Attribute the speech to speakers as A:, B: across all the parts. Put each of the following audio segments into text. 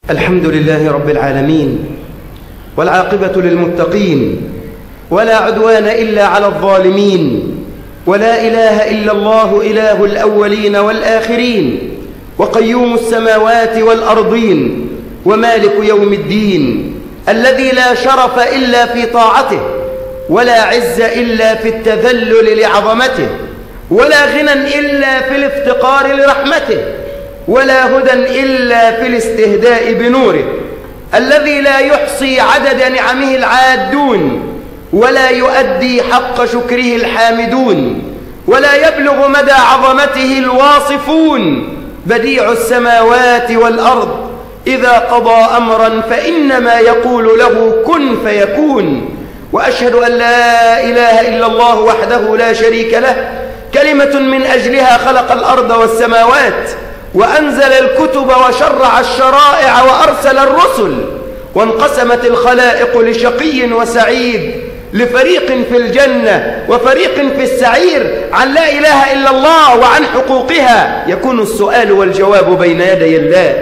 A: الحمد لله رب العالمين والعاقبة للمتقين ولا عدوان إلا على الظالمين ولا إله إلا الله إله الأولين والآخرين وقيوم السماوات والأرضين ومالك يوم الدين الذي لا شرف إلا في طاعته ولا عز إلا في التذلل لعظمته ولا غنى إلا في الافتقار لرحمته ولا هدى إلا في الاستهداء بنوره الذي لا يحصي عدد نعمه العادون ولا يؤدي حق شكره الحامدون ولا يبلغ مدى عظمته الواصفون بديع السماوات والأرض إذا قضى أمرا فإنما يقول له كن فيكون وأشهد أن لا إله إلا الله وحده لا شريك له كلمة من أجلها خلق الأرض والسماوات وأنزل الكتب وشرع الشرائع وأرسل الرسل وانقسمت الخلائق لشقي وسعيد لفريق في الجنة وفريق في السعير عن لا إله إلا الله وعن حقوقها يكون السؤال والجواب بين يدي الله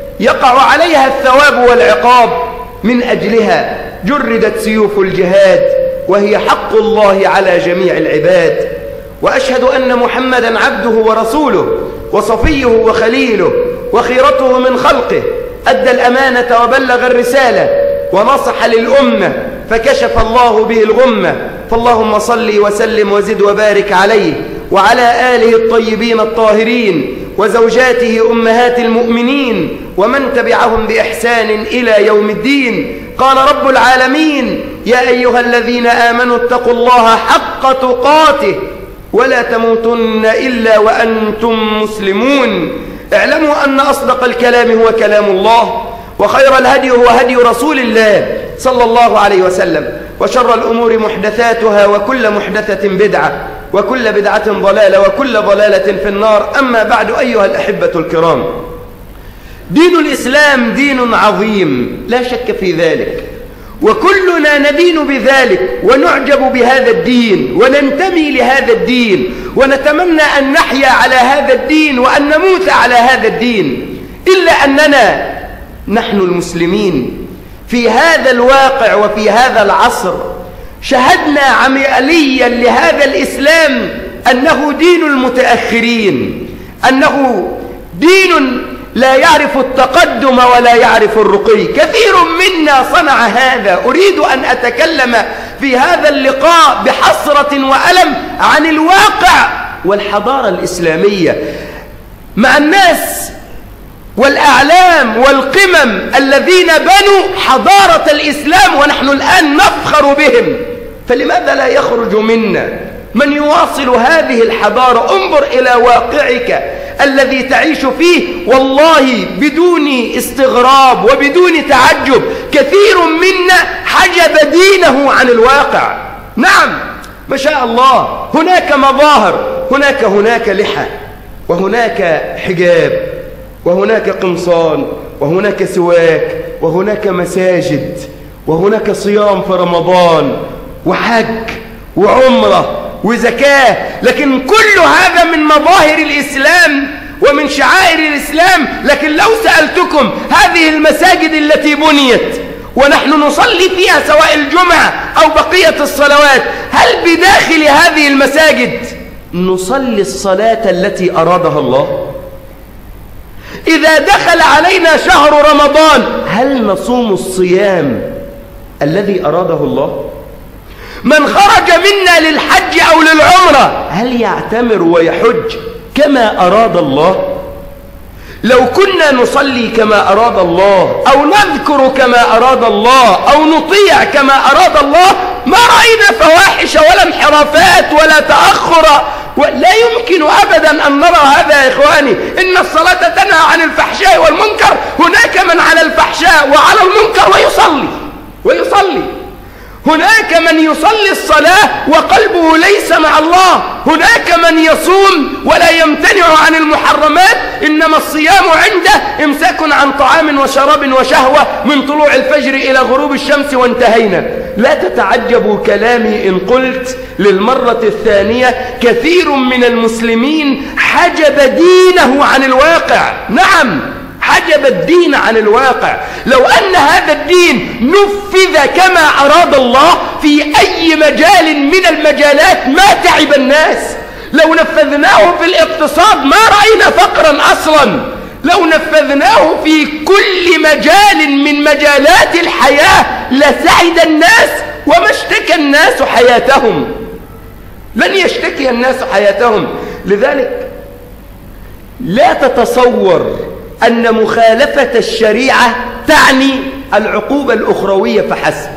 A: يقع عليها الثواب والعقاب من أجلها جردت سيوف الجهاد وهي حق الله على جميع العباد وأشهد أن محمدا عبده ورسوله وصفيه وخليله وخيرته من خلقه أدى الأمانة وبلغ الرسالة ونصح للأمة فكشف الله به الغمة فاللهم صل وسلم وزد وبارك عليه وعلى آله الطيبين الطاهرين وزوجاته أمهات المؤمنين ومن تبعهم بإحسان إلى يوم الدين قال رب العالمين يا أيها الذين آمنوا اتقوا الله حق تقاته ولا تموتن إلا وأنتم مسلمون اعلموا أن أصدق الكلام هو كلام الله وخير الهدي هو هدي رسول الله صلى الله عليه وسلم وشر الأمور محدثاتها وكل محدثة بدعة وكل بدعة ضلالة وكل ضلالة في النار أما بعد أيها الأحبة الكرام دين الإسلام دين عظيم لا شك في ذلك وكلنا ندين بذلك ونعجب بهذا الدين وننتمي لهذا الدين ونتمنى أن نحيا على هذا الدين وأن نموت على هذا الدين إلا أننا نحن المسلمين في هذا الواقع وفي هذا العصر شهدنا عمليا لهذا الإسلام أنه دين المتأخرين أنه دين لا يعرف التقدم ولا يعرف الرقي كثير منا صنع هذا أريد أن أتكلم في هذا اللقاء بحسرة وألم عن الواقع والحضارة الإسلامية مع الناس والأعلام والقمم الذين بنوا حضارة الإسلام ونحن الآن نفخر بهم فلماذا لا يخرج منا من يواصل هذه الحضارة انظر إلى واقعك الذي تعيش فيه والله بدون استغراب وبدون تعجب كثير منا حجب دينه عن الواقع نعم ما شاء الله هناك مظاهر هناك هناك لحى وهناك حجاب وهناك قمصان وهناك سواك وهناك مساجد وهناك صيام في رمضان وحج وعمره وزكاة لكن كل هذا من مظاهر الإسلام ومن شعائر الإسلام لكن لو سألتكم هذه المساجد التي بنيت ونحن نصلي فيها سواء الجمعة أو بقية الصلوات هل بداخل هذه المساجد نصلي الصلاة التي أرادها الله إذا دخل علينا شهر رمضان هل نصوم الصيام الذي أراده الله من خرج منا للحج أو للعمرة هل يعتمر ويحج كما أراد الله لو كنا نصلي كما أراد الله أو نذكر كما أراد الله أو نطيع كما أراد الله ما رأينا فواحش ولا انحرافات ولا تأخر لا يمكن أبدا أن نرى هذا يا إخواني إن الصلاة تنهى عن الفحشاء والمنكر هناك من على الفحشاء وعلى المنكر ويصلي ويصلي هناك من يصلي الصلاة وقلبه ليس مع الله هناك من يصوم ولا يمتنع عن المحرمات إنما الصيام عنده إمساك عن طعام وشراب وشهوة من طلوع الفجر إلى غروب الشمس وانتهينا لا تتعجبوا كلامي إن قلت للمرة الثانية كثير من المسلمين حجب دينه عن الواقع نعم حجب حجب الدين عن الواقع لو أن هذا الدين نفذ كما أراد الله في أي مجال من المجالات ما تعب الناس لو نفذناه في الاقتصاد ما رأينا فقرا أصلا لو نفذناه في كل مجال من مجالات الحياة لسعد الناس وما اشتكى الناس حياتهم لن يشتكي الناس حياتهم لذلك لا تتصور أن مخالفة الشريعة تعني العقوبة الأخروية فحسب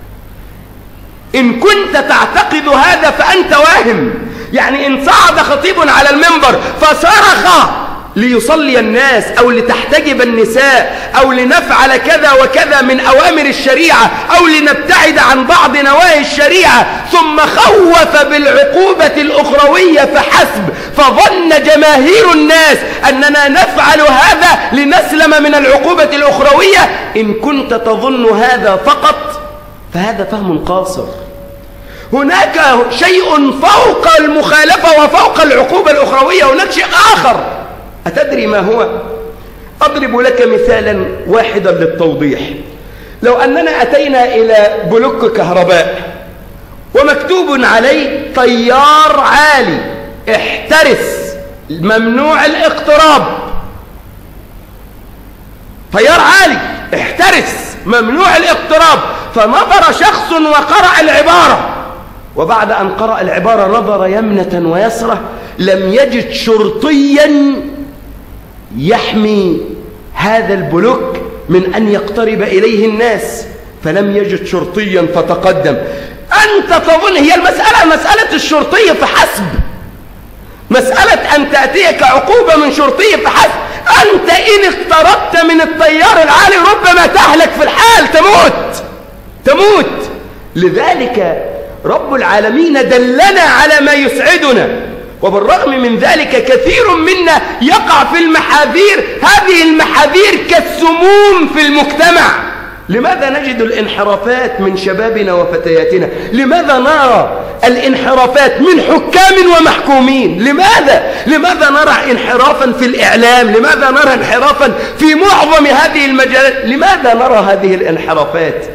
A: إن كنت تعتقد هذا فأنت واهم يعني إن صعد خطيب على المنبر فصرخ ليصلي الناس أو لتحتجب النساء أو لنفعل كذا وكذا من أوامر الشريعة أو لنبتعد عن بعض نواهي الشريعة ثم خوف بالعقوبة الأخروية فحسب فظن جماهير الناس أننا نفعل هذا لنسلم من العقوبة الأخروية إن كنت تظن هذا فقط فهذا فهم قاصر هناك شيء فوق المخالفة وفوق العقوبة الأخروية هناك شيء آخر أتدري ما هو؟ أضرب لك مثالا واحدا للتوضيح لو أننا أتينا إلى بلوك كهرباء ومكتوب عليه طيار عالي احترس ممنوع الاقتراب طيار عالي احترس ممنوع الاقتراب فنظر شخص وقرأ العبارة وبعد أن قرأ العبارة نظر يمنة ويسرة لم يجد شرطيا يحمي هذا البلوك من أن يقترب إليه الناس فلم يجد شرطيا فتقدم أنت تظن هي المسألة مسألة الشرطية فحسب مسألة أن تأتيك عقوبة من شرطية فحسب أنت إن اقتربت من الطيار العالي ربما تهلك في الحال تموت تموت لذلك رب العالمين دلنا على ما يسعدنا وبالرغم من ذلك كثير منا يقع في المحاذير هذه المحاذير كالسموم في المجتمع لماذا نجد الانحرافات من شبابنا وفتياتنا لماذا نرى الانحرافات من حكام ومحكومين لماذا لماذا نرى انحرافا في الإعلام لماذا نرى انحرافا في معظم هذه المجالات لماذا نرى هذه الانحرافات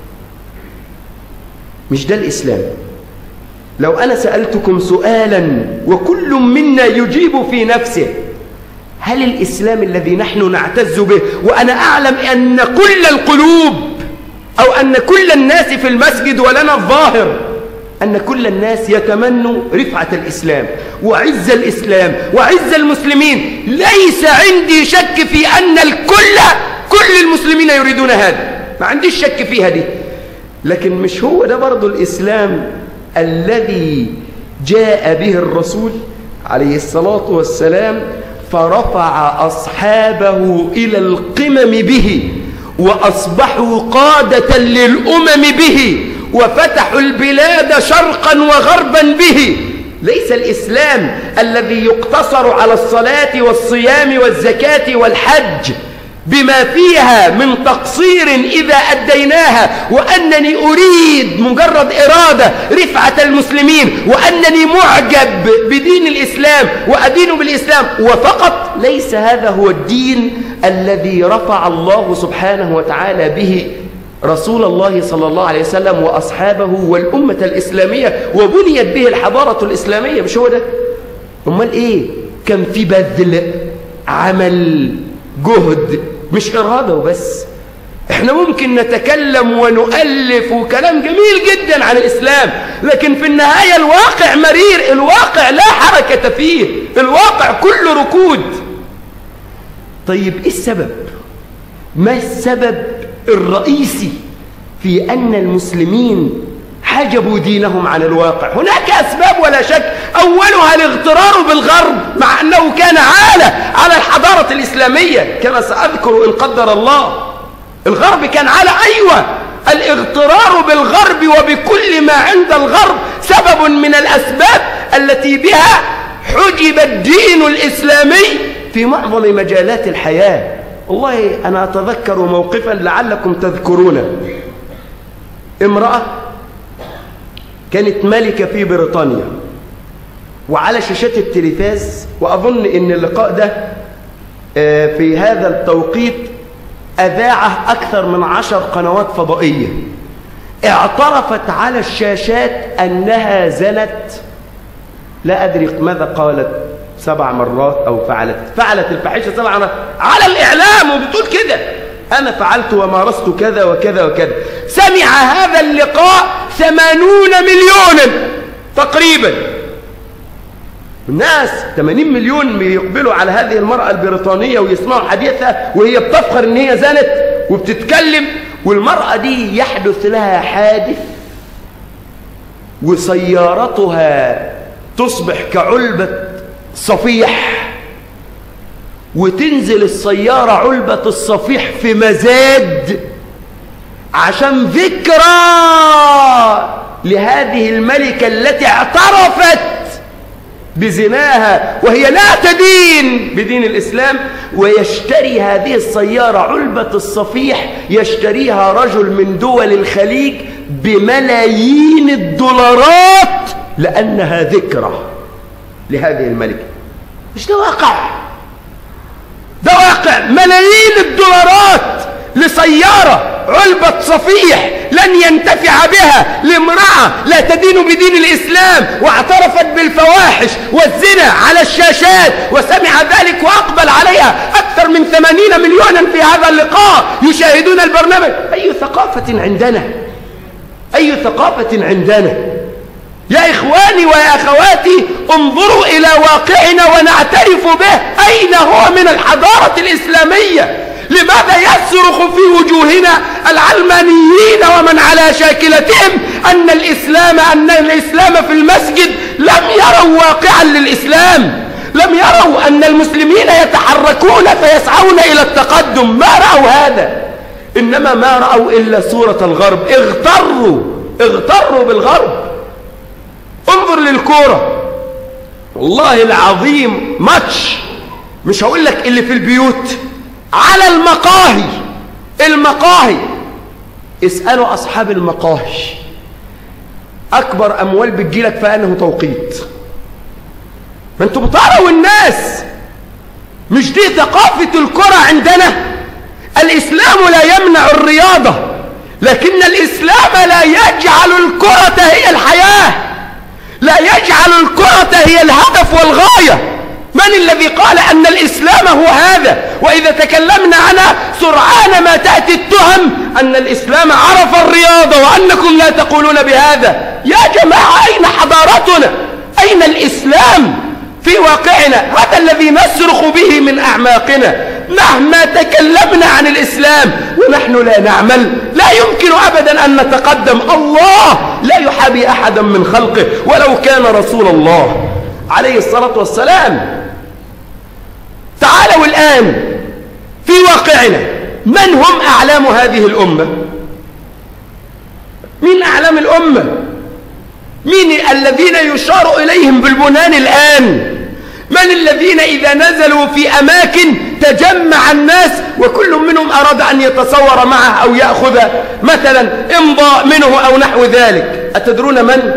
A: مش ده الإسلام لو أنا سألتكم سؤالا وكل منا يجيب في نفسه هل الإسلام الذي نحن نعتز به وأنا أعلم أن كل القلوب أو أن كل الناس في المسجد ولنا الظاهر أن كل الناس يتمنوا رفعة الإسلام وعز الإسلام وعز المسلمين ليس عندي شك في أن الكل كل المسلمين يريدون هذا ما عنديش شك فيها دي لكن مش هو ده برضو الإسلام الذي جاء به الرسول عليه الصلاة والسلام فرفع أصحابه إلى القمم به وأصبحوا قادة للأمم به وفتحوا البلاد شرقا وغربا به ليس الإسلام الذي يقتصر على الصلاة والصيام والزكاة والحج بما فيها من تقصير إذا أديناها وأنني أريد مجرد إرادة رفعة المسلمين وأنني معجب بدين الإسلام وأدين بالإسلام وفقط ليس هذا هو الدين الذي رفع الله سبحانه وتعالى به رسول الله صلى الله عليه وسلم وأصحابه والأمة الإسلامية وبنيت به الحضارة الإسلامية مش هو ده أمال إيه كان في بذل عمل جهد مش إرادة وبس احنا ممكن نتكلم ونؤلف وكلام جميل جدا عن الإسلام لكن في النهاية الواقع مرير الواقع لا حركة فيه الواقع كله ركود طيب ايه السبب ما السبب الرئيسي في أن المسلمين حجبوا دينهم عن الواقع هناك أسباب ولا شك أولها الاغترار بالغرب مع أنه كان عالة على الحضارة الإسلامية كما سأذكر إن قدر الله الغرب كان عالة أيوة الاغترار بالغرب وبكل ما عند الغرب سبب من الأسباب التي بها حجب الدين الإسلامي في معظم مجالات الحياة والله أنا أتذكر موقفا لعلكم تذكرونه امرأة كانت ملكة في بريطانيا وعلى شاشات التلفاز وأظن إن اللقاء ده آه، في هذا التوقيت أذاعه أكثر من عشر قنوات فضائية اعترفت على الشاشات أنها زنت لا أدري ماذا قالت سبع مرات أو فعلت فعلت الفاحشة سبع مرات على الإعلام وبتقول كده أنا فعلت ومارست كذا وكذا وكذا سمع هذا اللقاء ثمانون مليونا تقريبا الناس 80 مليون بيقبلوا على هذه المرأة البريطانية ويسمعوا حديثها وهي بتفخر ان هي زنت وبتتكلم والمرأة دي يحدث لها حادث وسيارتها تصبح كعلبة صفيح وتنزل السيارة علبة الصفيح في مزاد عشان ذكرى لهذه الملكة التي اعترفت بزناها وهي لا تدين بدين الإسلام ويشتري هذه السيارة علبة الصفيح يشتريها رجل من دول الخليج بملايين الدولارات لأنها ذكرى لهذه الملكة مش ده واقع ده واقع ملايين الدولارات لسيارة علبة صفيح لن ينتفع بها لامرأة لا تدين بدين الإسلام واعترفت بالفواحش والزنا على الشاشات وسمع ذلك وأقبل عليها أكثر من ثمانين مليونا في هذا اللقاء يشاهدون البرنامج أي ثقافة عندنا أي ثقافة عندنا يا إخواني ويا أخواتي انظروا إلى واقعنا ونعترف به أين هو من الحضارة الإسلامية لماذا يصرخ في وجوهنا العلمانيين ومن على شاكلتهم أن الإسلام أن الإسلام في المسجد لم يروا واقعا للإسلام لم يروا أن المسلمين يتحركون فيسعون إلى التقدم ما رأوا هذا إنما ما رأوا إلا صورة الغرب اغتروا اغتروا بالغرب انظر للكورة والله العظيم ماتش مش هقول لك اللي في البيوت على المقاهي المقاهي اسألوا أصحاب المقاهي أكبر أموال بتجيلك في أنه توقيت ما انتوا بتعروا الناس مش دي ثقافة الكرة عندنا الإسلام لا يمنع الرياضة لكن الإسلام لا يجعل الكرة هي الحياة لا يجعل الكرة هي الهدف والغاية من الذي قال أن الإسلام هو هذا وإذا تكلمنا عنها سرعان ما تأتي التهم أن الإسلام عرف الرياضة وأنكم لا تقولون بهذا يا جماعة أين حضارتنا أين الإسلام في واقعنا هذا الذي نصرخ به من أعماقنا مهما تكلمنا عن الإسلام ونحن لا نعمل لا يمكن أبدا أن نتقدم الله لا يحابي أحدا من خلقه ولو كان رسول الله عليه الصلاة والسلام تعالوا الآن في واقعنا من هم أعلام هذه الأمة من أعلام الأمة من الذين يشار إليهم بالبنان الآن من الذين إذا نزلوا في أماكن تجمع الناس وكل منهم أراد أن يتصور معه أو يأخذ مثلا إمضاء منه أو نحو ذلك أتدرون من؟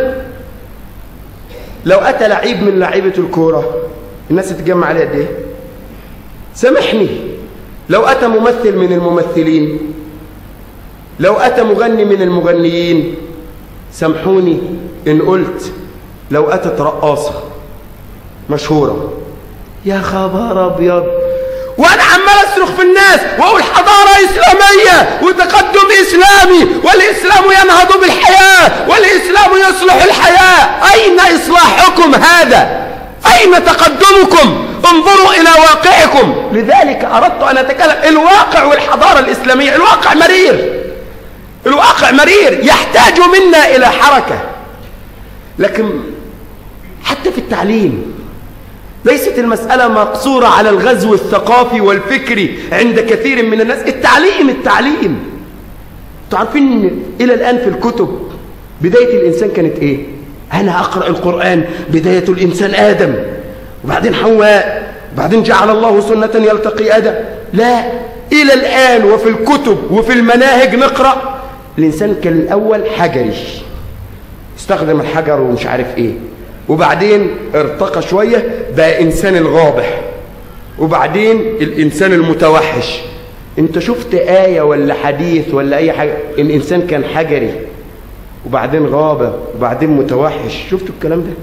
A: لو أتى لعيب من لعيبة الكورة الناس تتجمع عليه قد إيه؟ سامحني لو أتى ممثل من الممثلين لو أتى مغني من المغنيين سامحوني إن قلت لو أتت رقاصة مشهورة يا خبر أبيض وأنا عمال أصرخ في الناس وأقول حضارة إسلامية وتقدم إسلامي والإسلام ينهض بالحياة والإسلام يصلح الحياة أين إصلاحكم هذا أين تقدمكم انظروا إلى واقعكم لذلك أردت أن أتكلم الواقع والحضارة الإسلامية الواقع مرير الواقع مرير يحتاج منا إلى حركة لكن حتى في التعليم ليست المسألة مقصورة على الغزو الثقافي والفكري عند كثير من الناس التعليم التعليم تعرفين إلى الآن في الكتب بداية الإنسان كانت إيه أنا أقرأ القرآن بداية الإنسان آدم وبعدين حواء وبعدين جعل الله سنة يلتقي آدم لا إلى الآن وفي الكتب وفي المناهج نقرأ الإنسان كان الأول حجري استخدم الحجر ومش عارف إيه وبعدين ارتقى شوية بقى إنسان الغابة وبعدين الإنسان المتوحش انت شفت آية ولا حديث ولا أي حاجة الإنسان كان حجري وبعدين غابة وبعدين متوحش شفتوا الكلام ده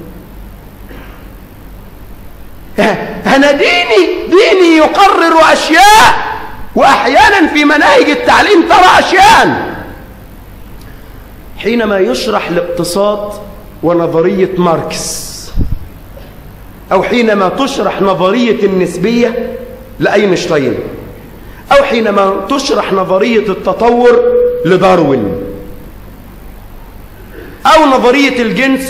A: أنا ديني ديني يقرر أشياء وأحيانا في مناهج التعليم ترى أشياء حينما يشرح الاقتصاد ونظرية ماركس أو حينما تشرح نظرية النسبية لأينشتاين أو حينما تشرح نظرية التطور لداروين أو نظرية الجنس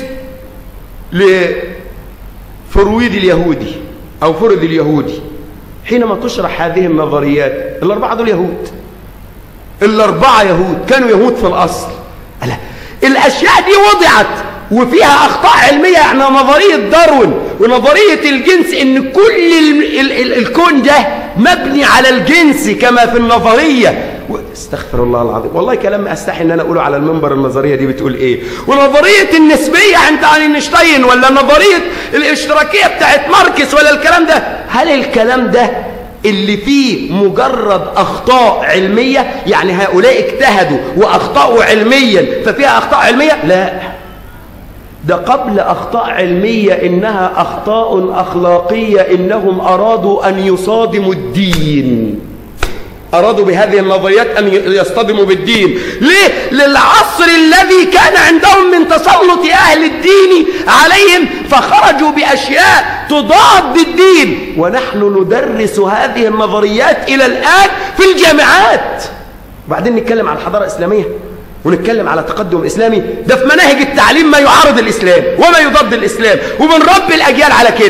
A: لفرويد اليهودي أو فرد اليهودي حينما تشرح هذه النظريات الأربعة دول يهود الأربعة يهود كانوا يهود في الأصل ألا الأشياء دي وضعت وفيها أخطاء علمية يعني نظرية داروين ونظرية الجنس إن كل ال ال ال الكون ده مبني على الجنس كما في النظرية استغفر الله العظيم والله كلام أستحي أن أنا أقوله على المنبر النظرية دي بتقول إيه ونظرية النسبية عند أينشتاين ولا نظرية الاشتراكية بتاعت ماركس ولا الكلام ده هل الكلام ده اللي فيه مجرد أخطاء علمية يعني هؤلاء اجتهدوا وأخطأوا علميا ففيها أخطاء علمية لا ده قبل أخطاء علمية إنها أخطاء أخلاقية إنهم أرادوا أن يصادموا الدين أرادوا بهذه النظريات أن يصطدموا بالدين ليه؟ للعصر الذي كان عندهم من تسلط أهل الدين عليهم فخرجوا بأشياء تضاد الدين ونحن ندرس هذه النظريات إلى الآن في الجامعات بعدين نتكلم عن الحضارة الإسلامية ونتكلم على تقدم إسلامي ده في مناهج التعليم ما يعارض الإسلام وما يضاد الإسلام وبنربي الأجيال على كده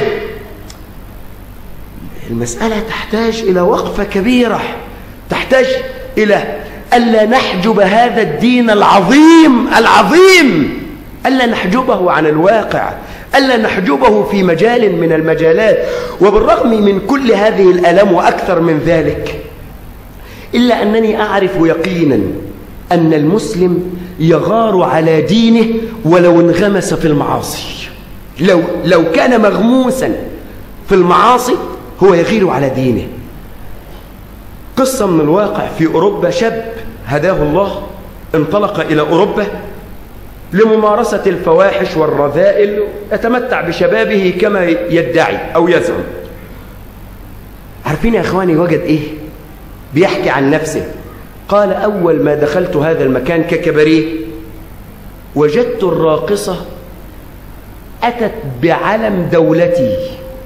A: المسألة تحتاج إلى وقفة كبيرة تحتاج إلى ألا نحجب هذا الدين العظيم العظيم ألا نحجبه عن الواقع ألا نحجبه في مجال من المجالات وبالرغم من كل هذه الألم وأكثر من ذلك إلا أنني أعرف يقينا أن المسلم يغار على دينه ولو انغمس في المعاصي لو, لو كان مغموسا في المعاصي هو يغير على دينه قصة من الواقع في أوروبا شاب هداه الله انطلق إلى أوروبا لممارسة الفواحش والرذائل يتمتع بشبابه كما يدعي أو يزعم عارفين يا أخواني وجد إيه بيحكي عن نفسه قال أول ما دخلت هذا المكان ككبريه وجدت الراقصة أتت بعلم دولتي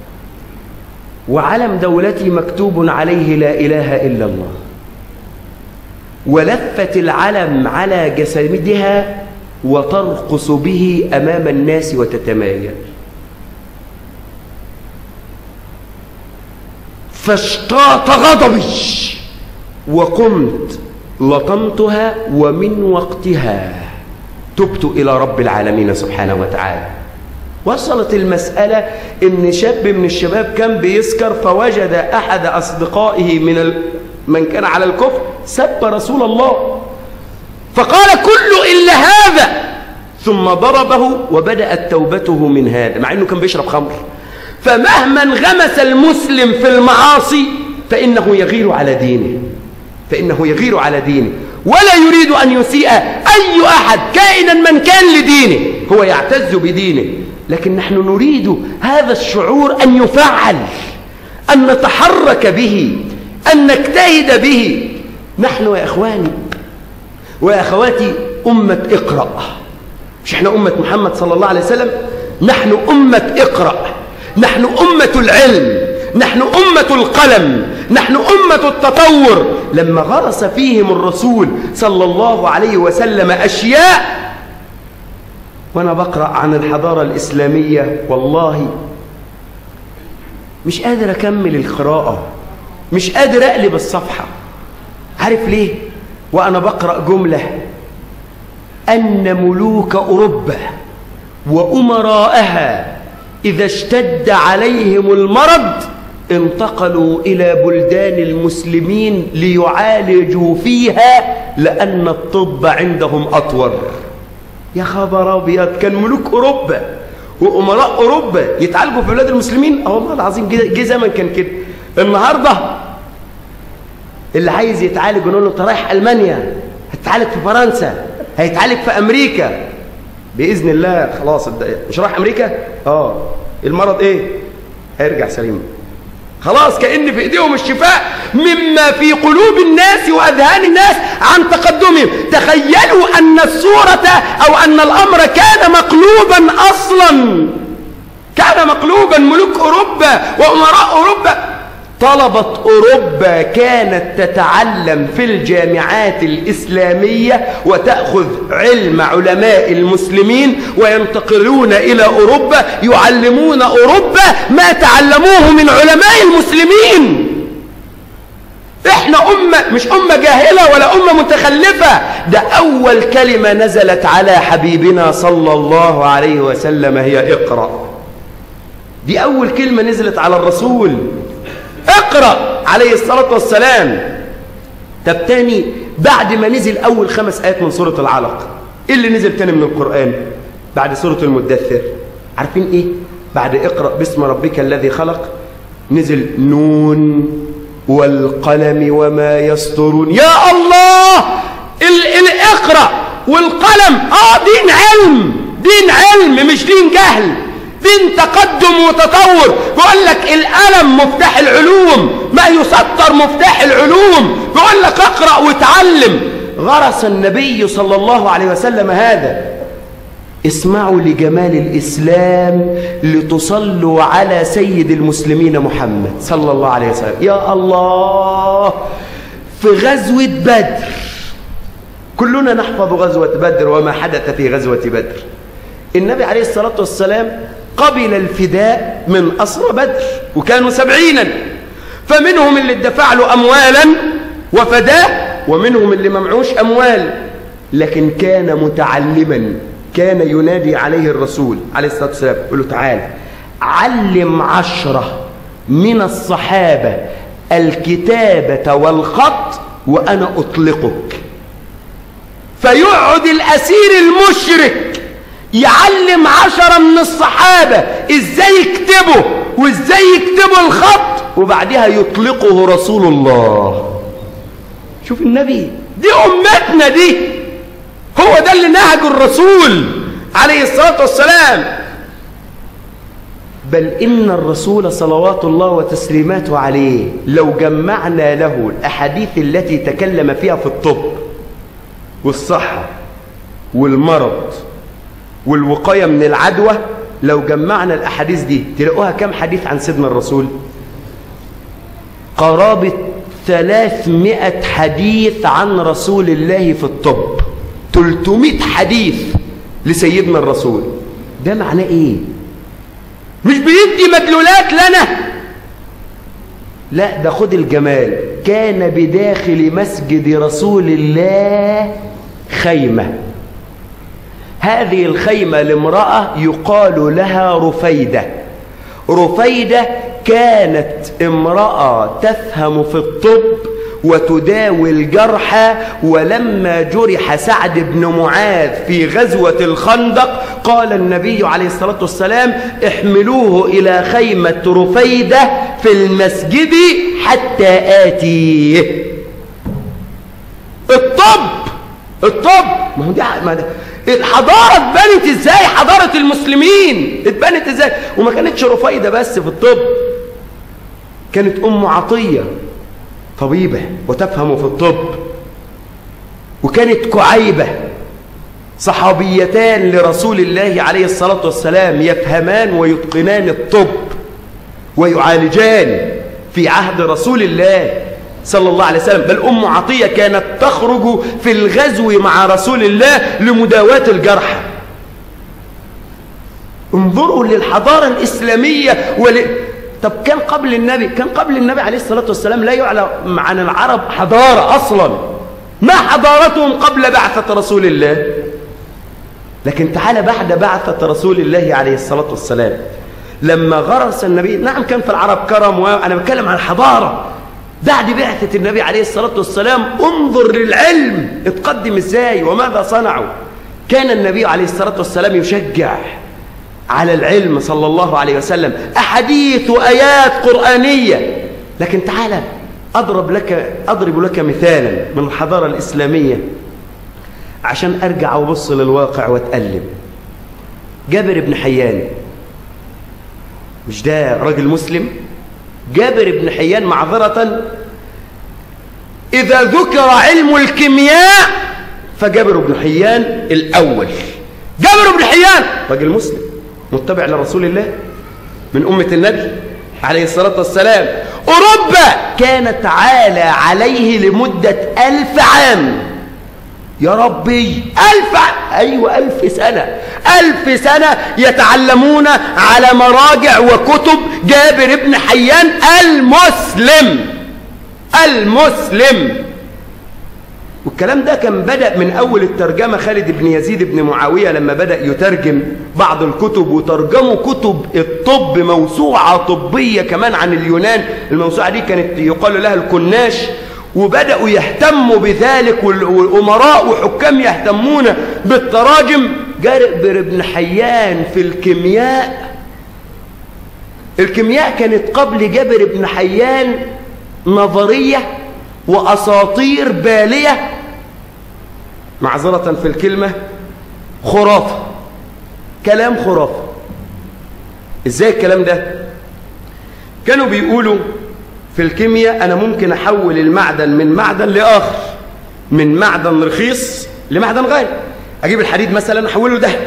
A: وعلم دولتي مكتوب عليه لا إله إلا الله ولفت العلم على جسدها وترقص به أمام الناس وتتمايل فاشتاط غضبي وقمت لطمتها ومن وقتها تبت إلى رب العالمين سبحانه وتعالى وصلت المسألة إن شاب من الشباب كان بيسكر فوجد أحد أصدقائه من ال... من كان على الكفر سب رسول الله فقال كل إلا هذا ثم ضربه وبدأت توبته من هذا مع أنه كان بيشرب خمر فمهما انغمس المسلم في المعاصي فإنه يغير على دينه فإنه يغير على دينه ولا يريد أن يسيء أي أحد كائنا من كان لدينه هو يعتز بدينه لكن نحن نريد هذا الشعور أن يفعل أن نتحرك به أن نجتهد به نحن يا إخواني ويا أخواتي أمة اقرأ مش احنا أمة محمد صلى الله عليه وسلم نحن أمة اقرأ نحن أمة العلم نحن أمة القلم نحن أمة التطور لما غرس فيهم الرسول صلى الله عليه وسلم أشياء وأنا بقرأ عن الحضارة الإسلامية والله مش قادر أكمل القراءة مش قادر أقلب الصفحة عارف ليه؟ وأنا بقرأ جملة أن ملوك أوروبا وأمراءها إذا اشتد عليهم المرض انتقلوا إلى بلدان المسلمين ليعالجوا فيها لأن الطب عندهم أطور يا خبر أبيض كان ملوك أوروبا وأمراء أوروبا يتعالجوا في بلاد المسلمين اه والله العظيم جه زمن كان كده النهاردة اللي عايز يتعالج ونقول له انت رايح ألمانيا هتتعالج في فرنسا هيتعالج في أمريكا بإذن الله خلاص مش رايح أمريكا اه المرض ايه هيرجع سليم خلاص كأن في ايديهم الشفاء مما في قلوب الناس وأذهان الناس عن تقدمهم تخيلوا أن الصورة أو أن الأمر كان مقلوبا أصلا كان مقلوبا ملوك أوروبا وأمراء أوروبا طلبت أوروبا كانت تتعلم في الجامعات الإسلامية وتأخذ علم علماء المسلمين وينتقلون إلى أوروبا يعلمون أوروبا ما تعلموه من علماء المسلمين احنا أمة مش أمة جاهلة ولا أمة متخلفة ده أول كلمة نزلت على حبيبنا صلى الله عليه وسلم هي اقرأ دي أول كلمة نزلت على الرسول اقرأ عليه الصلاة والسلام طب تاني بعد ما نزل أول خمس آيات من سورة العلق إيه اللي نزل تاني من القرآن بعد سورة المدثر عارفين إيه بعد اقرأ باسم ربك الذي خلق نزل نون والقلم وما يسطرون يا الله ال ال اقرأ والقلم اه دين علم دين علم مش دين جهل دين تقدم وتطور بيقول لك القلم مفتاح العلوم ما يسطر مفتاح العلوم بيقول لك اقرأ وتعلم غرس النبي صلى الله عليه وسلم هذا اسمعوا لجمال الإسلام لتصلوا على سيد المسلمين محمد صلى الله عليه وسلم يا الله في غزوة بدر كلنا نحفظ غزوة بدر وما حدث في غزوة بدر النبي عليه الصلاة والسلام قبل الفداء من أسرى بدر وكانوا سبعينا فمنهم اللي ادفع له أموالا وفداه ومنهم اللي ممعوش أموال لكن كان متعلما كان ينادي عليه الرسول عليه الصلاة والسلام يقول له تعالى علم عشرة من الصحابة الكتابة والخط وأنا أطلقك فيقعد الأسير المشرك يعلم عشرة من الصحابة إزاي يكتبوا وإزاي يكتبوا الخط وبعدها يطلقه رسول الله شوف النبي دي أمتنا دي هو ده اللي نهج الرسول عليه الصلاة والسلام بل إن الرسول صلوات الله وتسليماته عليه لو جمعنا له الأحاديث التي تكلم فيها في الطب والصحة والمرض والوقاية من العدوى لو جمعنا الأحاديث دي تلاقوها كم حديث عن سيدنا الرسول قرابة ثلاثمائة حديث عن رسول الله في الطب 300 حديث لسيدنا الرسول ده معناه ايه مش بيدي مدلولات لنا لا ده خد الجمال كان بداخل مسجد رسول الله خيمة هذه الخيمة لامرأة يقال لها رفيدة رفيدة كانت امرأة تفهم في الطب وتداوي الجرحى ولما جرح سعد بن معاذ في غزوة الخندق قال النبي عليه الصلاة والسلام احملوه إلى خيمة رفيدة في المسجد حتى آتيه الطب الطب ما هو دي ما ده الحضارة اتبنت ازاي حضارة المسلمين اتبنت ازاي وما كانتش رفيدة بس في الطب كانت أم عطية طبيبة وتفهم في الطب وكانت كعيبة صحابيتان لرسول الله عليه الصلاة والسلام يفهمان ويتقنان الطب ويعالجان في عهد رسول الله صلى الله عليه وسلم بل أم عطية كانت تخرج في الغزو مع رسول الله لمداواة الجرحى انظروا للحضارة الإسلامية ول... طب كان قبل النبي كان قبل النبي عليه الصلاة والسلام لا يعلم عن العرب حضارة أصلا ما حضارتهم قبل بعثة رسول الله لكن تعالى بعد بعثة رسول الله عليه الصلاة والسلام لما غرس النبي نعم كان في العرب كرم وأنا بتكلم عن الحضارة بعد بعثة النبي عليه الصلاة والسلام انظر للعلم اتقدم ازاي وماذا صنعوا كان النبي عليه الصلاة والسلام يشجع على العلم صلى الله عليه وسلم أحاديث وآيات قرآنية لكن تعالى أضرب لك أضرب لك مثالا من الحضارة الإسلامية عشان أرجع وأبص للواقع وأتألم جابر بن حيان مش ده راجل مسلم جابر بن حيان معذرة إذا ذكر علم الكيمياء فجابر بن حيان الأول جابر بن حيان راجل مسلم متبع لرسول الله من أمة النبي عليه الصلاة والسلام أوروبا كانت عالة عليه لمدة ألف عام يا ربي ألف أيوة ألف سنة ألف سنة يتعلمون على مراجع وكتب جابر بن حيان المسلم المسلم والكلام ده كان بدأ من أول الترجمة خالد بن يزيد بن معاوية لما بدأ يترجم بعض الكتب وترجموا كتب الطب موسوعة طبية كمان عن اليونان الموسوعة دي كانت يقال لها الكناش وبدأوا يهتموا بذلك والأمراء وحكام يهتمون بالتراجم جابر بن حيان في الكيمياء الكيمياء كانت قبل جابر بن حيان نظرية وأساطير بالية معذرة في الكلمة خرافة كلام خرافة ازاي الكلام ده كانوا بيقولوا في الكيمياء أنا ممكن أحول المعدن من معدن لآخر من معدن رخيص لمعدن غالي أجيب الحديد مثلا أحوله ذهب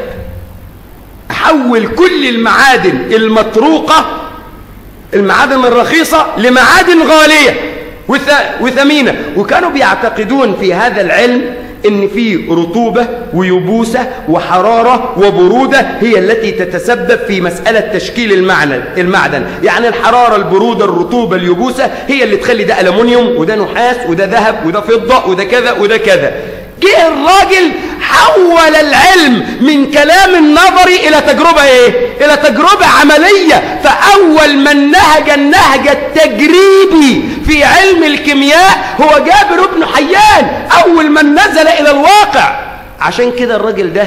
A: أحول كل المعادن المطروقة المعادن الرخيصة لمعادن غالية وثمينة وكانوا بيعتقدون في هذا العلم ان في رطوبة ويبوسة وحرارة وبرودة هي التي تتسبب في مسألة تشكيل المعنى المعدن يعني الحرارة البرودة الرطوبة اليبوسة هي اللي تخلي ده ألمونيوم وده نحاس وده ذهب وده فضة وده كذا وده كذا جه الراجل حول العلم من كلام النظري إلى تجربة إيه؟ إلى تجربة عملية فأول من نهج النهج التجريبي في علم الكيمياء هو جابر بن حيان أول من نزل إلى الواقع عشان كده الراجل ده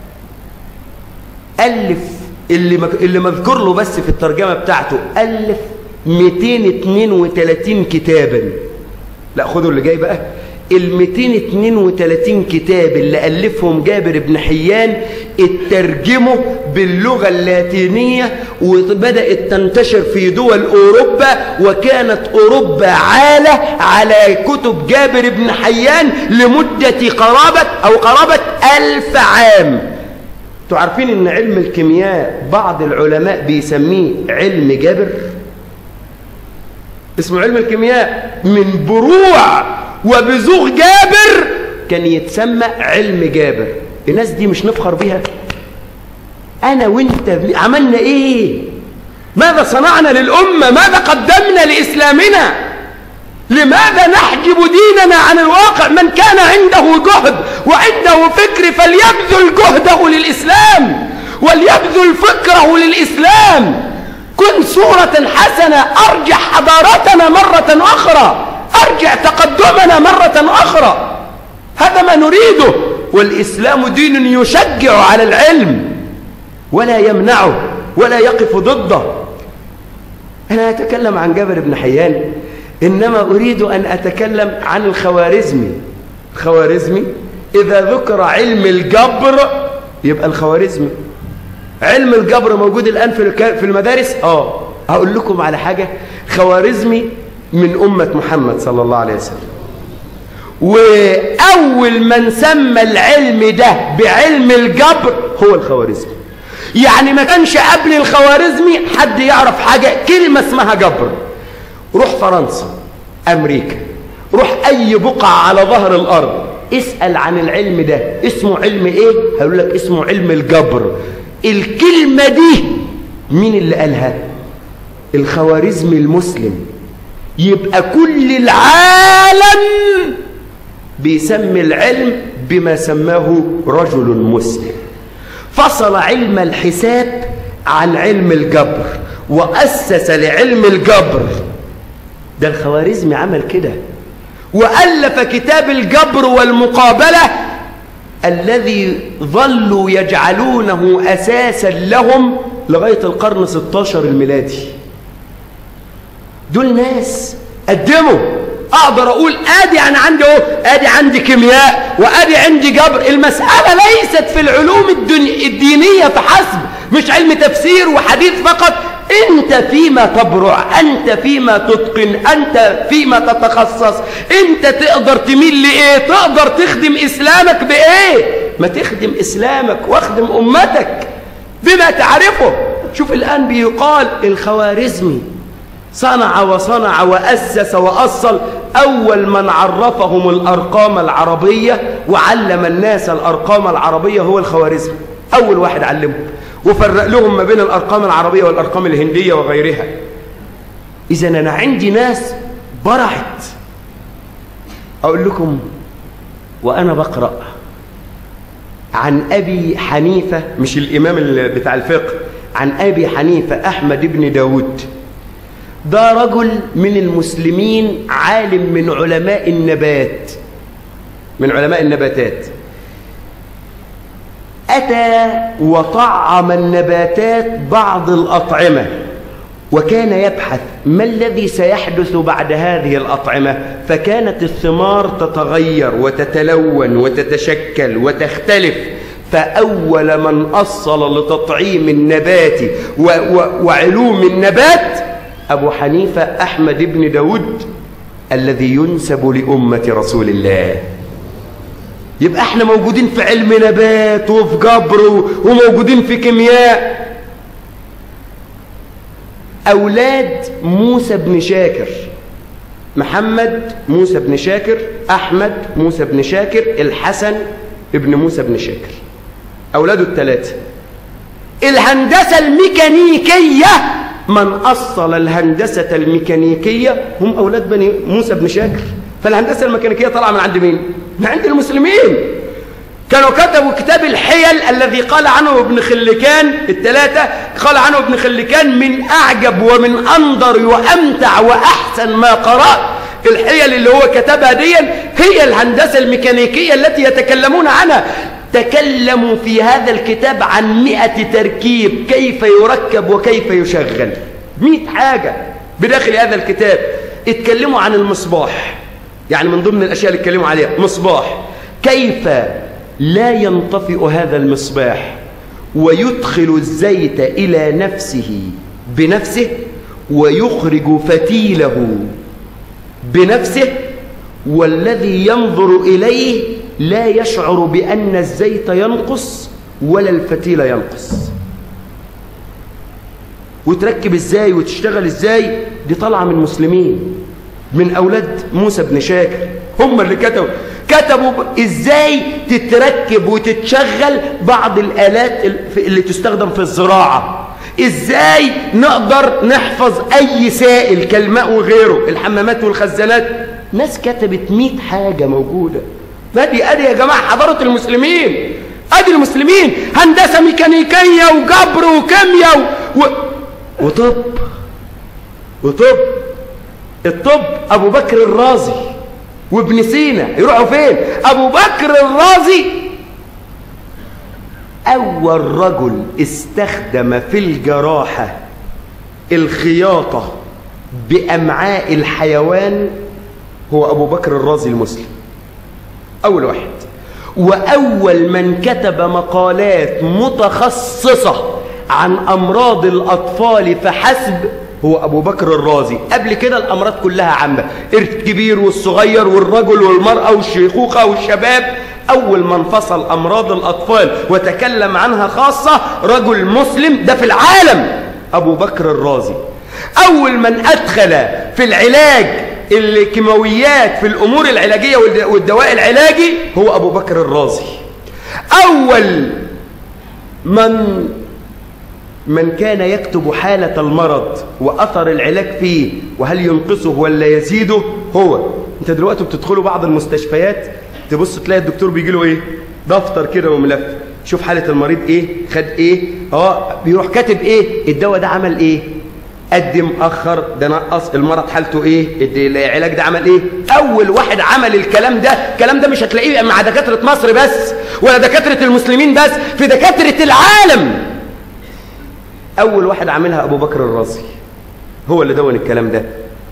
A: ألف اللي مك... اللي مذكر له بس في الترجمة بتاعته ألف 232 كتابا لا خدوا اللي جاي بقى ال 232 كتاب اللي ألفهم جابر بن حيان اترجموا باللغة اللاتينية وبدأت تنتشر في دول أوروبا وكانت أوروبا عالة على كتب جابر بن حيان لمدة قرابة أو قرابة ألف عام تعرفين أن علم الكيمياء بعض العلماء بيسميه علم جابر اسمه علم الكيمياء من بروع وبزوغ جابر كان يتسمى علم جابر الناس دي مش نفخر بيها أنا وإنت عملنا إيه ماذا صنعنا للأمة ماذا قدمنا لإسلامنا لماذا نحجب ديننا عن الواقع من كان عنده جهد وعنده فكر فليبذل جهده للإسلام وليبذل فكره للإسلام كن صورة حسنة أرجح حضارتنا مرة أخرى أرجع تقدمنا مرة أخرى هذا ما نريده والإسلام دين يشجع على العلم ولا يمنعه ولا يقف ضده أنا أتكلم عن جابر بن حيان إنما أريد أن أتكلم عن الخوارزمي الخوارزمي إذا ذكر علم الجبر يبقى الخوارزمي علم الجبر موجود الآن في المدارس آه هقول لكم على حاجة خوارزمي من أمة محمد صلى الله عليه وسلم وأول من سمى العلم ده بعلم الجبر هو الخوارزمي يعني ما كانش قبل الخوارزمي حد يعرف حاجة كلمة اسمها جبر روح فرنسا أمريكا روح أي بقعة على ظهر الأرض اسأل عن العلم ده اسمه علم ايه هقول لك اسمه علم الجبر الكلمة دي مين اللي قالها الخوارزمي المسلم يبقى كل العالم بيسمي العلم بما سماه رجل مسلم فصل علم الحساب عن علم الجبر وأسس لعلم الجبر ده الخوارزمي عمل كده وألف كتاب الجبر والمقابلة الذي ظلوا يجعلونه أساسا لهم لغاية القرن 16 الميلادي دول ناس قدموا اقدر اقول ادي انا عندي اهو ادي عندي كيمياء وادي عندي جبر المساله ليست في العلوم الدني... الدينيه فحسب مش علم تفسير وحديث فقط انت فيما تبرع انت فيما تتقن انت فيما تتخصص انت تقدر تميل لايه تقدر تخدم اسلامك بايه ما تخدم اسلامك واخدم امتك بما تعرفه شوف الان بيقال الخوارزمي صنع وصنع وأسس وأصل أول من عرفهم الأرقام العربية وعلم الناس الأرقام العربية هو الخوارزمي أول واحد علمهم وفرق لهم ما بين الأرقام العربية والأرقام الهندية وغيرها إذا أنا عندي ناس برعت أقول لكم وأنا بقرأ عن أبي حنيفة مش الإمام بتاع الفقه عن أبي حنيفة أحمد بن داود ده رجل من المسلمين عالم من علماء النبات من علماء النباتات أتى وطعم النباتات بعض الأطعمة وكان يبحث ما الذي سيحدث بعد هذه الأطعمة فكانت الثمار تتغير وتتلون وتتشكل وتختلف فأول من أصل لتطعيم النبات و و وعلوم النبات أبو حنيفة أحمد بن داود الذي ينسب لأمة رسول الله يبقى احنا موجودين في علم نبات وفي جبر وموجودين في كيمياء أولاد موسى بن شاكر محمد موسى بن شاكر أحمد موسى بن شاكر الحسن ابن موسى بن شاكر أولاده الثلاثة الهندسة الميكانيكية من أصل الهندسة الميكانيكية هم أولاد بني موسى بن شاكر فالهندسة الميكانيكية طالعة من عند مين؟ من عند المسلمين كانوا كتبوا كتاب الحيل الذي قال عنه ابن خلكان الثلاثة قال عنه ابن خلكان من أعجب ومن أنظر وأمتع وأحسن ما قرأت الحيل اللي هو كتبها دي هي الهندسة الميكانيكية التي يتكلمون عنها تكلموا في هذا الكتاب عن مئة تركيب كيف يركب وكيف يشغل مئة حاجة بداخل هذا الكتاب اتكلموا عن المصباح يعني من ضمن الأشياء اللي اتكلموا عليها مصباح كيف لا ينطفئ هذا المصباح ويدخل الزيت إلى نفسه بنفسه ويخرج فتيله بنفسه والذي ينظر إليه لا يشعر بأن الزيت ينقص ولا الفتيل ينقص وتركب ازاي وتشتغل ازاي دي طالعه من مسلمين من أولاد موسى بن شاكر هم اللي كتبوا كتبوا ازاي تتركب وتتشغل بعض الآلات اللي تستخدم في الزراعة ازاي نقدر نحفظ اي سائل كالماء وغيره الحمامات والخزانات ناس كتبت مئة حاجة موجودة ادي ادي يا جماعة حضارة المسلمين ادي المسلمين هندسة ميكانيكية وجبر وكيمياء و... وطب وطب الطب ابو بكر الرازي وابن سينا يروحوا فين ابو بكر الرازي اول رجل استخدم في الجراحة الخياطة بامعاء الحيوان هو ابو بكر الرازي المسلم اول واحد واول من كتب مقالات متخصصة عن امراض الاطفال فحسب هو أبو بكر الرازي قبل كده الأمراض كلها عامة الكبير والصغير والرجل والمرأة والشيخوخة والشباب أول من فصل أمراض الأطفال وتكلم عنها خاصة رجل مسلم ده في العالم أبو بكر الرازي أول من أدخل في العلاج الكيماويات في الأمور العلاجية والدواء العلاجي هو أبو بكر الرازي أول من من كان يكتب حالة المرض وأثر العلاج فيه وهل ينقصه ولا يزيده هو انت دلوقتي بتدخلوا بعض المستشفيات تبص تلاقي الدكتور بيجي له ايه دفتر كده وملف شوف حالة المريض ايه خد ايه اه بيروح كاتب ايه الدواء ده عمل ايه قدم اخر ده نقص المرض حالته ايه العلاج ده عمل ايه اول واحد عمل الكلام ده الكلام ده مش هتلاقيه مع دكاتره مصر بس ولا دكاتره المسلمين بس في دكاتره العالم أول واحد عاملها أبو بكر الرازي هو اللي دون الكلام ده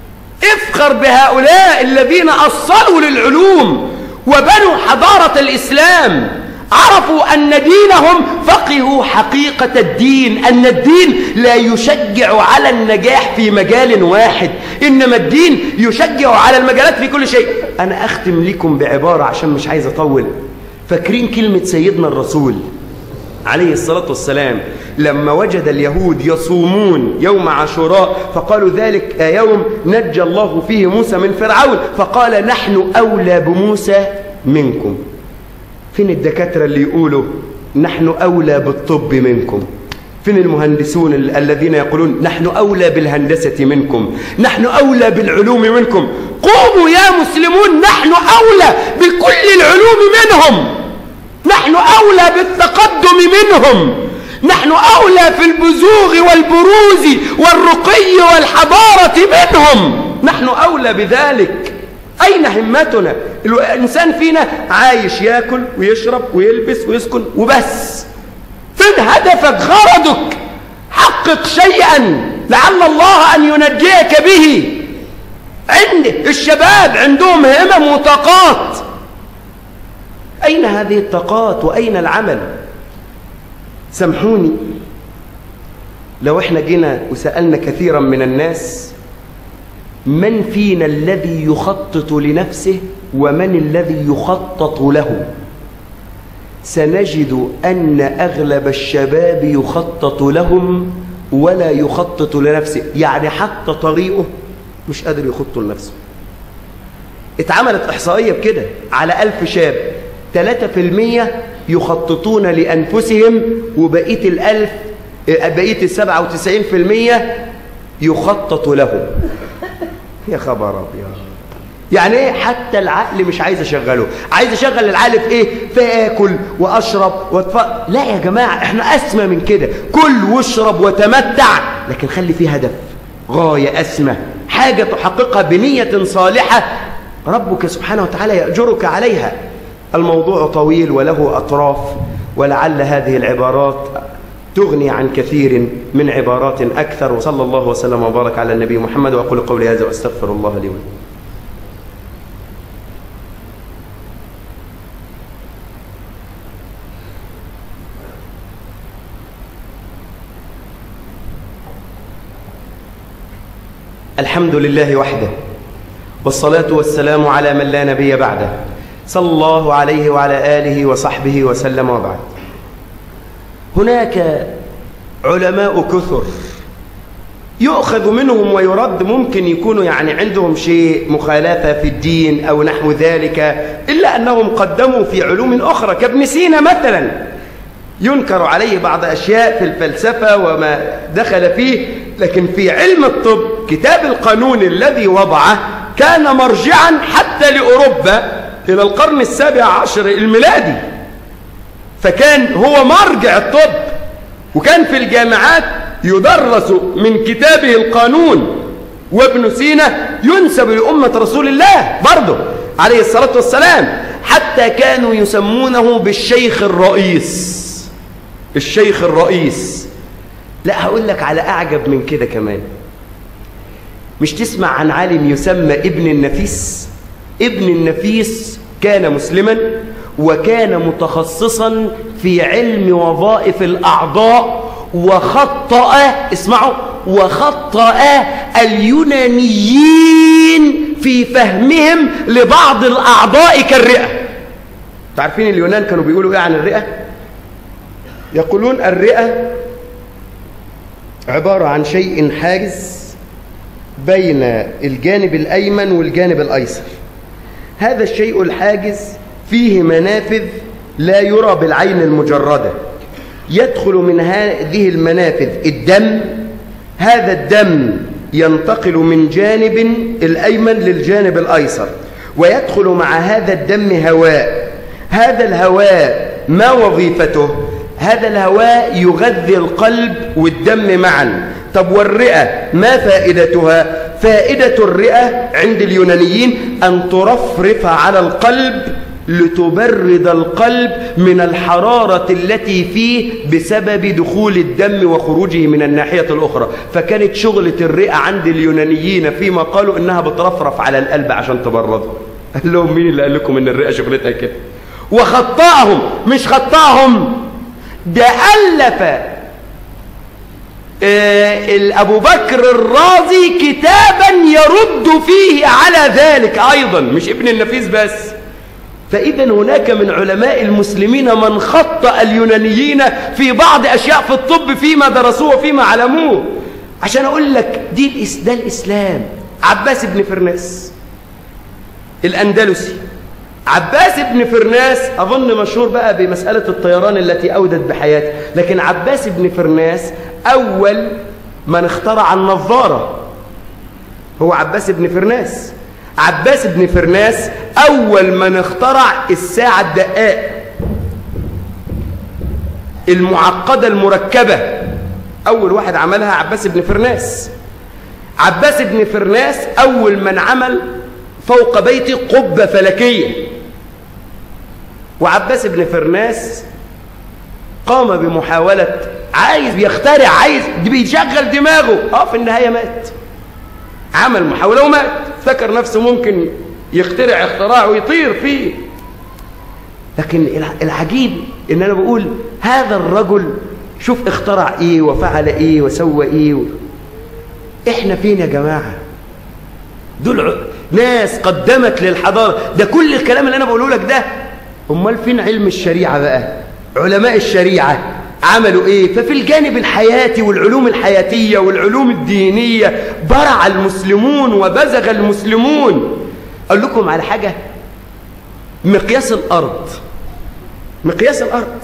A: يفخر بهؤلاء الذين أصلوا للعلوم وبنوا حضارة الإسلام عرفوا أن دينهم فقهوا حقيقة الدين أن الدين لا يشجع على النجاح في مجال واحد إنما الدين يشجع على المجالات في كل شيء أنا أختم لكم بعبارة عشان مش عايز أطول فاكرين كلمة سيدنا الرسول عليه الصلاة والسلام لما وجد اليهود يصومون يوم عاشوراء فقالوا ذلك يوم نجى الله فيه موسى من فرعون فقال نحن أولى بموسى منكم فين الدكاترة اللي يقولوا نحن أولى بالطب منكم فين المهندسون الذين يقولون نحن أولى بالهندسة منكم نحن أولى بالعلوم منكم قوموا يا مسلمون نحن أولى بكل العلوم منهم نحن أولى بالتقدم منهم نحن أولى في البزوغ والبروز والرقي والحضارة منهم نحن أولى بذلك أين همتنا الإنسان فينا عايش ياكل ويشرب ويلبس ويسكن وبس فين هدفك غرضك حقق شيئا لعل الله أن ينجيك به عند الشباب عندهم همم وطاقات أين هذه الطاقات وأين العمل سامحوني لو احنا جينا وسألنا كثيرا من الناس من فينا الذي يخطط لنفسه ومن الذي يخطط له سنجد أن أغلب الشباب يخطط لهم ولا يخطط لنفسه يعني حتى طريقه مش قادر يخط لنفسه اتعملت إحصائية بكده على ألف شاب 3% يخططون لأنفسهم وبقية الألف بقية السبعة وتسعين في المية يخطط لهم يا خبر أبيض يعني ايه حتى العقل مش عايز اشغله عايز اشغل العقل في ايه في اكل واشرب واتف... لا يا جماعه احنا اسمى من كده كل واشرب وتمتع لكن خلي فيه هدف غايه اسمى حاجه تحققها بنيه صالحه ربك سبحانه وتعالى ياجرك عليها الموضوع طويل وله اطراف ولعل هذه العبارات تغني عن كثير من عبارات اكثر وصلى الله وسلم وبارك على النبي محمد واقول قولي هذا واستغفر الله لي ولكم الحمد لله وحده والصلاة والسلام على من لا نبي بعده صلى الله عليه وعلى آله وصحبه وسلم وبعد هناك علماء كثر يؤخذ منهم ويرد ممكن يكونوا يعني عندهم شيء مخالفة في الدين أو نحو ذلك إلا أنهم قدموا في علوم أخرى كابن سينا مثلا ينكر عليه بعض أشياء في الفلسفة وما دخل فيه لكن في علم الطب كتاب القانون الذي وضعه كان مرجعا حتى لأوروبا إلى القرن السابع عشر الميلادي فكان هو مرجع الطب وكان في الجامعات يدرس من كتابه القانون وابن سينا ينسب لأمة رسول الله برضه عليه الصلاة والسلام حتى كانوا يسمونه بالشيخ الرئيس الشيخ الرئيس لا هقول لك على أعجب من كده كمان مش تسمع عن عالم يسمى ابن النفيس ابن النفيس كان مسلما وكان متخصصا في علم وظائف الأعضاء وخطأ اسمعوا وخطأ اليونانيين في فهمهم لبعض الأعضاء كالرئة تعرفين اليونان كانوا بيقولوا ايه عن الرئة يقولون الرئة عبارة عن شيء حاجز بين الجانب الأيمن والجانب الأيسر هذا الشيء الحاجز فيه منافذ لا يرى بالعين المجردة يدخل من هذه المنافذ الدم هذا الدم ينتقل من جانب الأيمن للجانب الأيسر ويدخل مع هذا الدم هواء هذا الهواء ما وظيفته هذا الهواء يغذي القلب والدم معا طب والرئة ما فائدتها فائدة الرئة عند اليونانيين أن ترفرف على القلب لتبرد القلب من الحرارة التي فيه بسبب دخول الدم وخروجه من الناحية الأخرى فكانت شغلة الرئة عند اليونانيين فيما قالوا إنها بترفرف على القلب عشان تبرده قال لهم مين اللي قال لكم إن الرئة شغلتها كده وخطأهم مش خطأهم ده ألف آه أبو بكر الرازي كتابا يرد فيه على ذلك أيضا مش ابن النفيس بس فإذا هناك من علماء المسلمين من خطأ اليونانيين في بعض أشياء في الطب فيما درسوه وفيما علموه عشان أقول لك دي ده الإسلام عباس بن فرناس الأندلسي عباس بن فرناس أظن مشهور بقى بمسألة الطيران التي أودت بحياته لكن عباس بن فرناس أول من اخترع النظارة هو عباس بن فرناس عباس بن فرناس أول من اخترع الساعة الدقاء المعقدة المركبة أول واحد عملها عباس بن فرناس عباس بن فرناس أول من عمل فوق بيته قبة فلكية وعباس بن فرناس قام بمحاولة عايز بيخترع عايز بيشغل دماغه اه في النهاية مات عمل محاولة ومات افتكر نفسه ممكن يخترع اختراع ويطير فيه لكن العجيب ان انا بقول هذا الرجل شوف اخترع ايه وفعل ايه وسوى ايه و... احنا فين يا جماعة دول ناس قدمت للحضارة ده كل الكلام اللي انا بقوله لك ده امال فين علم الشريعة بقى علماء الشريعة عملوا ايه ففي الجانب الحياتي والعلوم الحياتية والعلوم الدينية برع المسلمون وبزغ المسلمون اقول لكم على حاجة مقياس الارض مقياس الارض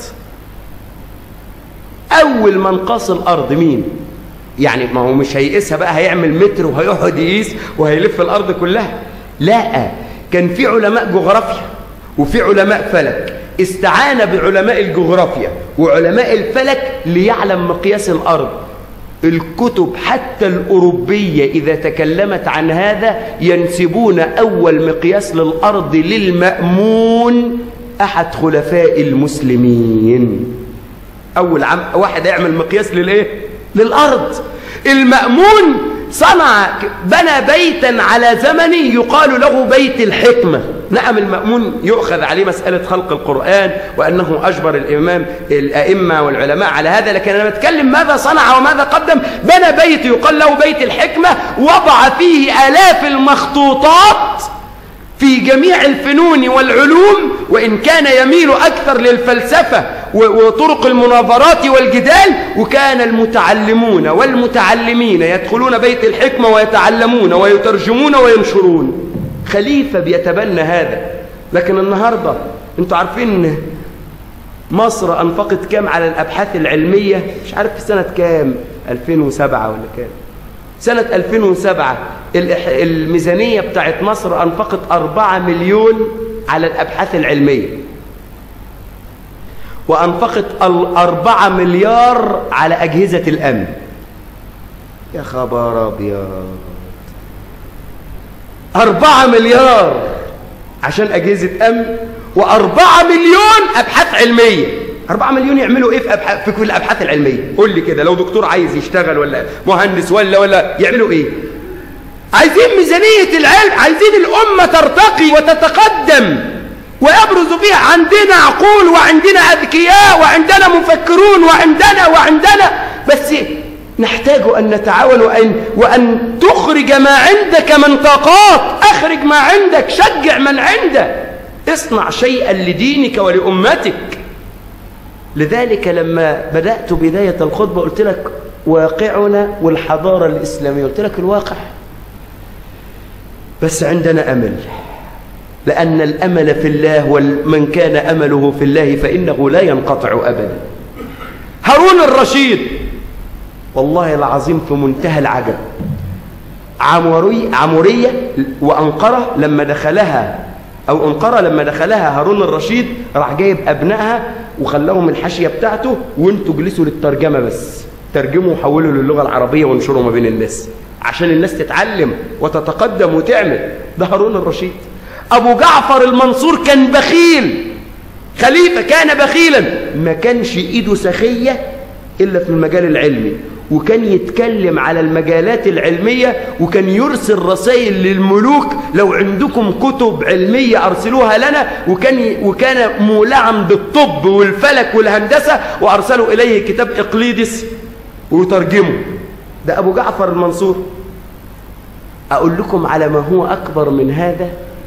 A: اول من قاس الارض مين يعني ما هو مش هيقيسها بقى هيعمل متر وهيقعد يقيس وهيلف الارض كلها لا كان في علماء جغرافيا وفي علماء فلك استعان بعلماء الجغرافيا وعلماء الفلك ليعلم مقياس الأرض الكتب حتى الأوروبية إذا تكلمت عن هذا ينسبون أول مقياس للأرض للمأمون أحد خلفاء المسلمين أول عم واحد يعمل مقياس للإيه؟ للأرض المأمون صنع بنى بيتا على زمنه يقال له بيت الحكمة نعم المأمون يؤخذ عليه مسألة خلق القرآن وأنه أجبر الإمام الأئمة والعلماء على هذا لكن أنا بتكلم ماذا صنع وماذا قدم بنى بيت يقال له بيت الحكمة وضع فيه آلاف المخطوطات في جميع الفنون والعلوم وإن كان يميل أكثر للفلسفة وطرق المناظرات والجدال وكان المتعلمون والمتعلمين يدخلون بيت الحكمة ويتعلمون ويترجمون وينشرون خليفة بيتبنى هذا لكن النهاردة انتوا عارفين مصر أنفقت كام على الأبحاث العلمية مش عارف في سنة كام 2007 ولا كام سنة 2007 الميزانية بتاعت مصر أنفقت 4 مليون على الأبحاث العلمية وأنفقت الأربعة مليار على أجهزة الأمن يا خبر أبيض أربعة مليار عشان أجهزة أمن وأربعة مليون أبحاث علمية أربعة مليون يعملوا إيه في, أبحاث في كل الأبحاث العلمية قول لي كده لو دكتور عايز يشتغل ولا مهندس ولا ولا يعملوا إيه عايزين ميزانية العلم عايزين الأمة ترتقي وتتقدم ويبرز فيها عندنا عقول وعندنا أذكياء وعندنا مفكرون وعندنا وعندنا بس نحتاج أن نتعاون وأن, وأن تخرج ما عندك من طاقات أخرج ما عندك شجع من عندك اصنع شيئا لدينك ولأمتك لذلك لما بدأت بداية الخطبة قلت لك واقعنا والحضارة الإسلامية قلت لك الواقع بس عندنا أمل لأن الأمل في الله ومن كان أمله في الله فإنه لا ينقطع أبدا هارون الرشيد والله العظيم في منتهى العجب عموري عمورية وأنقرة لما دخلها أو أنقرة لما دخلها هارون الرشيد راح جايب أبنائها وخلاهم الحاشية بتاعته وانتوا جلسوا للترجمة بس ترجموا وحولوا للغة العربية وانشروا ما بين الناس عشان الناس تتعلم وتتقدم وتعمل ده هارون الرشيد أبو جعفر المنصور كان بخيل خليفة كان بخيلا ما كانش إيده سخية إلا في المجال العلمي وكان يتكلم على المجالات العلمية وكان يرسل رسائل للملوك لو عندكم كتب علمية أرسلوها لنا وكان, وكان مولعا بالطب والفلك والهندسة وأرسلوا إليه كتاب إقليدس ويترجمه ده أبو جعفر المنصور أقول لكم على ما هو أكبر من هذا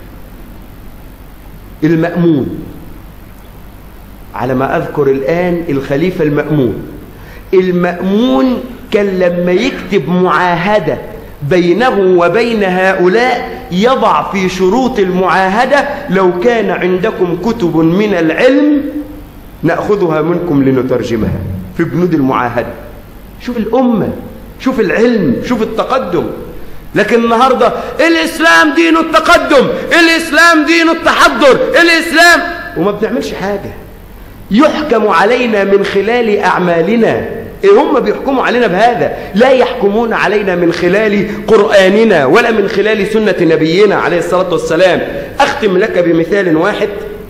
A: المأمون على ما أذكر الآن الخليفة المأمون المأمون كان لما يكتب معاهدة بينه وبين هؤلاء يضع في شروط المعاهدة لو كان عندكم كتب من العلم نأخذها منكم لنترجمها في بنود المعاهدة شوف الأمة شوف العلم شوف التقدم لكن النهاردة الإسلام دين التقدم الإسلام دين التحضر الإسلام وما بنعملش حاجة يحكم علينا من خلال أعمالنا إيه هم بيحكموا علينا بهذا لا يحكمون علينا من خلال قرآننا ولا من خلال سنة نبينا عليه الصلاة والسلام أختم لك بمثال واحد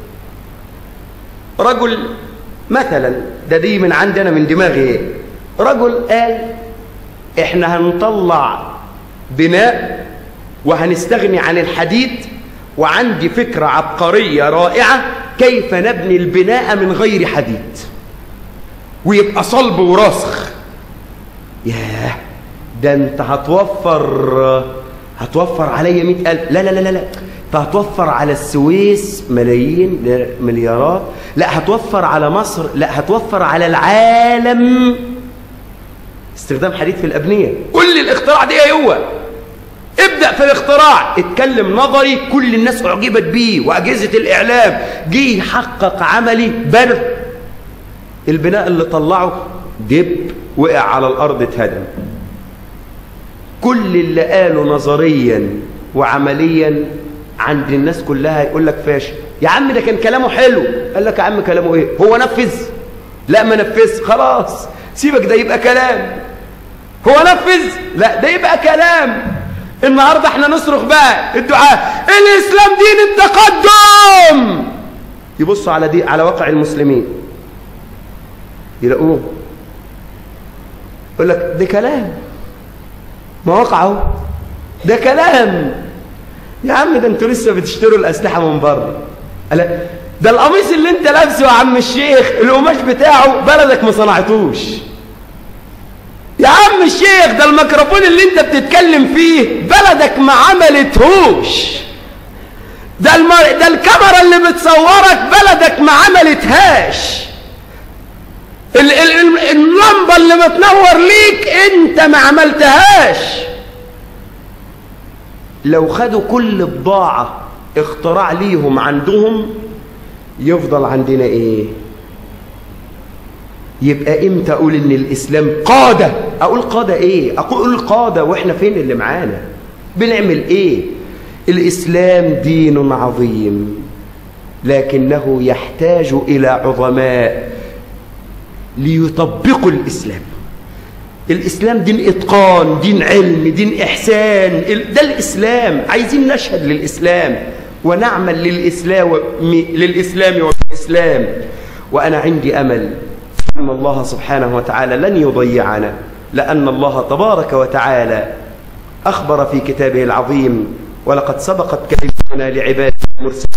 A: رجل مثلا ده دي من عندنا من دماغي رجل قال احنا هنطلع بناء وهنستغني عن الحديد وعندي فكرة عبقرية رائعة كيف نبني البناء من غير حديد ويبقى صلب وراسخ ياه ده انت هتوفر هتوفر عليا مئة ألف لا لا لا لا لا انت هتوفر على السويس ملايين مليارات لا هتوفر على مصر لا هتوفر على العالم استخدام حديد في الأبنية قل لي الاختراع دي ايه هو ابدأ في الاختراع اتكلم نظري كل الناس اعجبت بيه وأجهزة الإعلام جه يحقق عملي برد البناء اللي طلعه دب وقع على الأرض اتهدم كل اللي قاله نظريا وعمليا عند الناس كلها يقول لك فاشل يا عم ده كان كلامه حلو قال لك يا عم كلامه ايه هو نفذ لا ما نفذ خلاص سيبك ده يبقى كلام هو نفذ لا ده يبقى كلام النهاردة احنا نصرخ بقى الدعاء الاسلام دين التقدم يبصوا على دي على واقع المسلمين يلاقوه يقول لك ده كلام مواقعه ده كلام يا عم ده انتوا لسه بتشتروا الاسلحه من بره لا ده القميص اللي انت لابسه يا عم الشيخ القماش بتاعه بلدك ما صنعتوش يا عم الشيخ ده الميكروفون اللي انت بتتكلم فيه بلدك ما عملتهوش ده الم... ده الكاميرا اللي بتصورك بلدك ما عملتهاش ال... ال... اللمبه اللي بتنور ليك انت ما عملتهاش لو خدوا كل بضاعه اختراع ليهم عندهم يفضل عندنا ايه يبقى امتى اقول ان الاسلام قاده اقول قاده ايه اقول قاده واحنا فين اللي معانا بنعمل ايه الاسلام دين عظيم لكنه يحتاج الى عظماء ليطبقوا الاسلام الاسلام دين اتقان دين علم دين احسان ده الاسلام عايزين نشهد للاسلام ونعمل للاسلام للاسلام والاسلام وانا عندي امل أن الله سبحانه وتعالى لن يضيعنا لأن الله تبارك وتعالى أخبر في كتابه العظيم ولقد سبقت كلمتنا لعباده المرسلين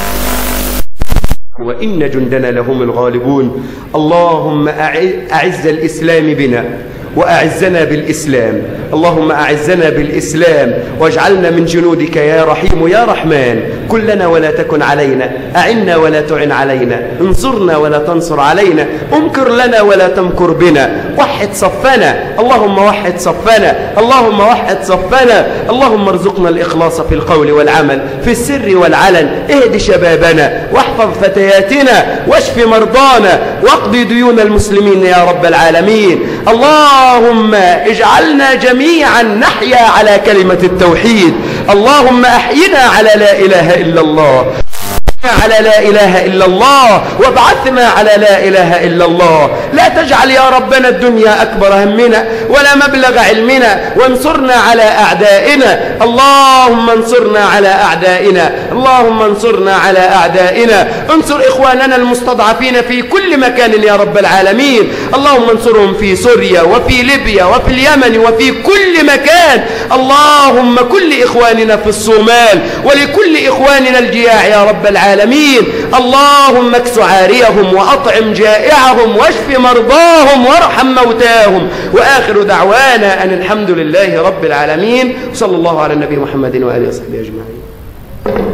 A: وإن جندنا لهم الغالبون اللهم أعز الإسلام بنا وأعزنا بالإسلام اللهم أعزنا بالإسلام واجعلنا من جنودك يا رحيم يا رحمن كلنا ولا تكن علينا أعنا ولا تعن علينا انصرنا ولا تنصر علينا امكر لنا ولا تمكر بنا وحد صفنا اللهم وحد صفنا اللهم وحد صفنا اللهم ارزقنا الإخلاص في القول والعمل في السر والعلن اهد شبابنا واحفظ فتياتنا واشف مرضانا واقض ديون المسلمين يا رب العالمين اللهم اجعلنا جميعا نحيا على كلمة التوحيد اللهم أحينا على لا إله إلا الله على لا إله إلا الله وابعثنا على لا إله إلا الله لا تجعل يا ربنا الدنيا أكبر همنا ولا مبلغ علمنا وانصرنا على أعدائنا اللهم انصرنا على أعدائنا اللهم انصرنا على أعدائنا انصر إخواننا المستضعفين في كل مكان يا رب العالمين اللهم انصرهم في سوريا وفي ليبيا وفي اليمن وفي كل مكان اللهم كل إخواننا في الصومال ولكل إخواننا الجياع يا رب العالمين اللهم اكس عاريهم وأطعم جائعهم واشف مرضاهم وارحم موتاهم وآخر دعوانا أن الحمد لله رب العالمين صلى الله على النبي محمد وآله وصحبه أجمعين